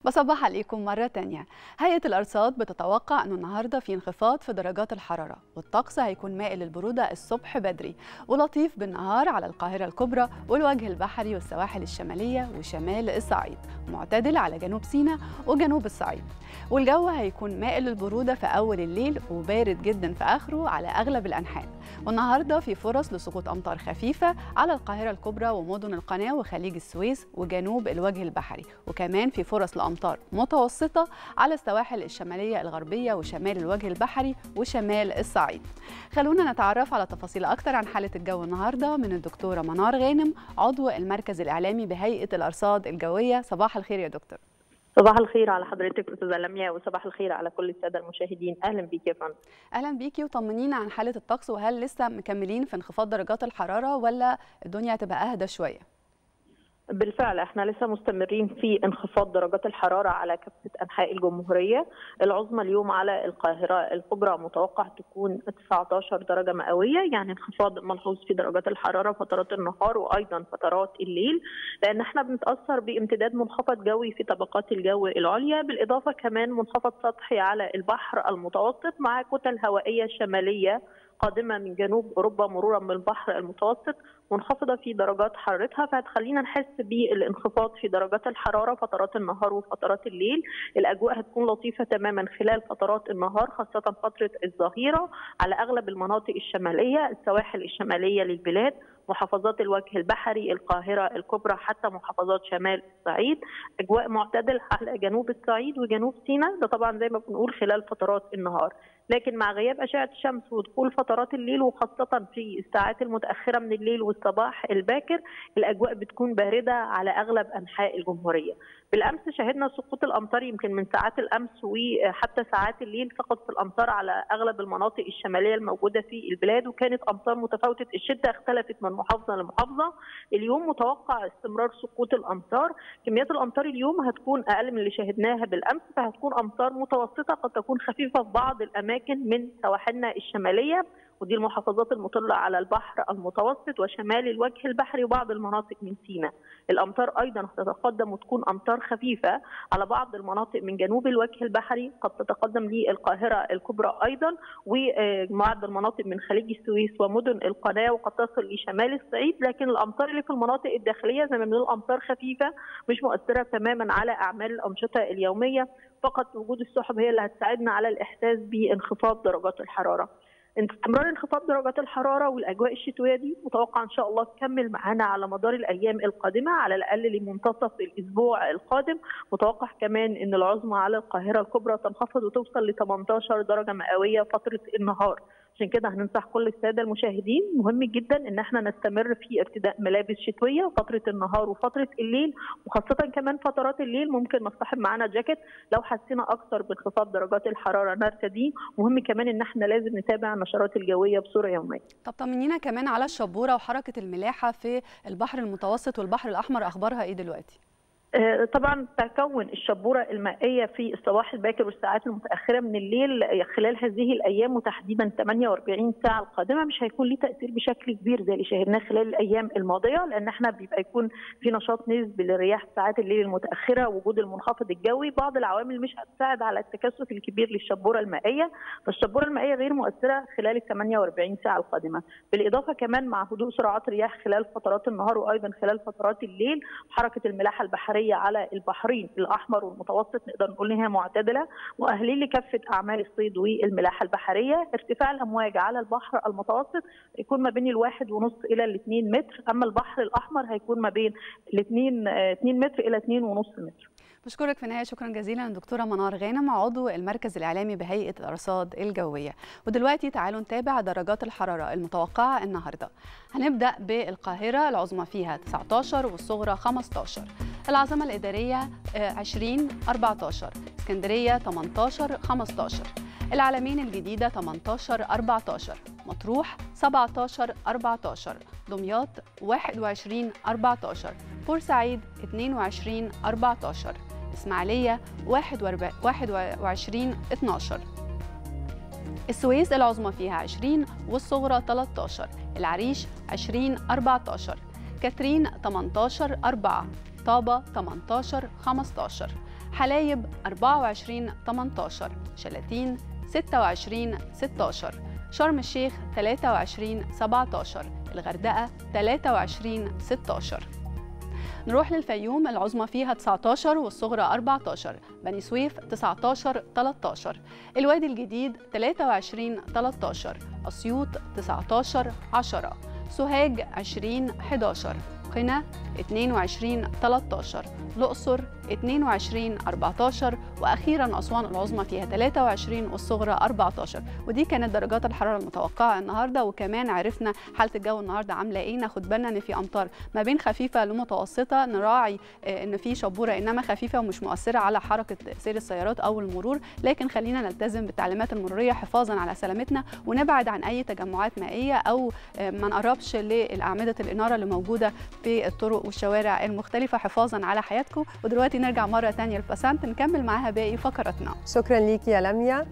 بصبح عليكم مرة تانية هيئة الأرصاد بتتوقع أنه النهاردة في انخفاض في درجات الحرارة والطقس هيكون مائل للبرودة الصبح بدري ولطيف بالنهار على القاهرة الكبرى والوجه البحري والسواحل الشمالية وشمال الصعيد معتدل على جنوب سيناء وجنوب الصعيد والجو هيكون مائل للبرودة في أول الليل وبارد جدا في آخره على أغلب الأنحاء والنهاردة في فرص لسقوط أمطار خفيفة على القاهرة الكبرى ومدن القناة وخليج السويس وجنوب الوجه البحري وكمان في فرص لأمطار متوسطة على السواحل الشمالية الغربية وشمال الوجه البحري وشمال الصعيد خلونا نتعرف على تفاصيل أكتر عن حالة الجو النهاردة من الدكتورة منار غانم عضو المركز الإعلامي بهيئة الأرصاد الجوية صباح الخير يا دكتور صباح الخير على حضرتك استاذه لميا وصباح الخير على كل الساده المشاهدين اهلا بيكي يا فندم اهلا بيكي وطمنينا عن حاله الطقس وهل لسه مكملين في انخفاض درجات الحراره ولا الدنيا هتبقى اهدى شويه بالفعل احنا لسه مستمرين في انخفاض درجات الحراره على كافه انحاء الجمهوريه العظمى اليوم على القاهره الكبرى متوقع تكون 19 درجه مئويه يعني انخفاض ملحوظ في درجات الحراره فترات النهار وايضا فترات الليل لان احنا بنتاثر بامتداد منخفض جوي في طبقات الجو العليا بالاضافه كمان منخفض سطحي على البحر المتوسط مع كتل هوائيه شماليه قادمه من جنوب اوروبا مرورا بالبحر المتوسط منخفضه في درجات حرارتها فهتخلينا نحس بالانخفاض في درجات الحراره فترات النهار وفترات الليل الاجواء هتكون لطيفه تماما خلال فترات النهار خاصه فتره الظهيره على اغلب المناطق الشماليه السواحل الشماليه للبلاد محافظات الوجه البحري القاهرة الكبرى حتى محافظات شمال الصعيد أجواء معتدل على جنوب الصعيد وجنوب سيناء ده طبعا زي ما بنقول خلال فترات النهار لكن مع غياب أشعة الشمس ودخول فترات الليل وخاصة في الساعات المتأخرة من الليل والصباح الباكر الأجواء بتكون باردة على أغلب أنحاء الجمهورية بالأمس شهدنا سقوط الأمطار يمكن من ساعات الأمس وحتى ساعات الليل سقطت الأمطار على أغلب المناطق الشمالية الموجودة في البلاد وكانت أمطار متفاوتة الشدة اختلفت من محافظة لمحافظة اليوم متوقع استمرار سقوط الأمطار كميات الأمطار اليوم هتكون أقل من اللي شهدناها بالأمس فهتكون أمطار متوسطة قد تكون خفيفة في بعض الأماكن من سواحلنا الشمالية ودي المحافظات المطلة على البحر المتوسط وشمال الوجه البحري وبعض المناطق من سيناء الأمطار أيضا هتتقدم وتكون أمطار خفيفة على بعض المناطق من جنوب الوجه البحري قد تتقدم للقاهرة الكبرى أيضا وبعض المناطق من خليج السويس ومدن القناة وقد تصل لشمال الصعيد لكن الأمطار اللي في المناطق الداخلية زي ما بنقول أمطار خفيفة مش مؤثرة تماما على أعمال الأنشطة اليومية فقط وجود السحب هي اللي هتساعدنا على الإحساس بانخفاض درجات الحرارة استمرار انخفاض درجات الحراره والاجواء الشتويه دي متوقع ان شاء الله تكمل معانا على مدار الايام القادمه على الاقل لمنتصف الاسبوع القادم متوقع كمان ان العظمى على القاهره الكبرى تنخفض وتوصل ل 18 درجه مئويه فتره النهار عشان كده هننصح كل الساده المشاهدين مهم جدا ان احنا نستمر في ارتداء ملابس شتويه فتره النهار وفتره الليل وخاصه كمان فترات الليل ممكن نصطحب معانا جاكيت لو حسينا اكتر بانخفاض درجات الحراره نرتديه مهم كمان ان احنا لازم نتابع النشرات الجويه بصوره يوميه طب طمنينا كمان على الشبوره وحركه الملاحه في البحر المتوسط والبحر الاحمر اخبارها ايه دلوقتي طبعا تكون الشبوره المائيه في الصباح الباكر والساعات المتاخره من الليل خلال هذه الايام وتحديدا 48 ساعه القادمه مش هيكون ليه تاثير بشكل كبير زي اللي شاهدناه خلال الايام الماضيه لان احنا بيبقى يكون في نشاط نسبي للرياح ساعات الليل المتاخره وجود المنخفض الجوي بعض العوامل مش هتساعد على التكثف الكبير للشبوره المائيه فالشبوره المائيه غير مؤثره خلال ال 48 ساعه القادمه بالاضافه كمان مع هدوء سرعات رياح خلال فترات النهار وايضا خلال فترات الليل حركه الملاحه البحريه على البحرين الاحمر والمتوسط نقدر نقول انها معتدله مؤهلين لكافه اعمال الصيد والملاحه البحريه ارتفاع الامواج على البحر المتوسط يكون ما بين الواحد ونص الى الاثنين متر اما البحر الاحمر هيكون ما بين الاثنين 2 متر الى 2 ونص متر بشكرك في النهايه شكرا جزيلا الدكتوره منار غانم عضو المركز الاعلامي بهيئه الارصاد الجويه ودلوقتي تعالوا نتابع درجات الحراره المتوقعه النهارده هنبدا بالقاهره العظمى فيها 19 والصغرى 15 العاصمه الاداريه 20 14 اسكندريه 18 15 العلمين الجديدة 18 14 مطروح 17 14 دمياط 21 14 بورسعيد 22 14 إسماعيلية 21 12 السويس العظمى فيها 20 والصغرى 13 العريش 20 14 كاترين 18 4 طابة 18 15 حلايب 24 18 شلاتين 26 16 شرم الشيخ 23 17 الغردقة 23 16 نروح للفيوم العظمى فيها 19 والصغرى 14 بني سويف 19 13 الوادي الجديد 23 13 أسيوط 19 10 سوهاج 20 11 قنا 22 13 الأقصر 22 14 وأخيرا أسوان العظمى فيها 23 والصغرى 14 ودي كانت درجات الحرارة المتوقعة النهاردة وكمان عرفنا حالة الجو النهاردة عاملة إيه ناخد بالنا إن في أمطار ما بين خفيفة لمتوسطة نراعي إن في شبورة إنما خفيفة ومش مؤثرة على حركة سير السيارات أو المرور لكن خلينا نلتزم بالتعليمات المرورية حفاظا على سلامتنا ونبعد عن أي تجمعات مائية أو ما نقربش لأعمدة الإنارة اللي موجودة في الطرق والشوارع المختلفة حفاظا على حياتكم ودلوقتي نرجع مرة تانية لبسنت نكمل معاها باقي فقراتنا شكرا ليكي يا لميا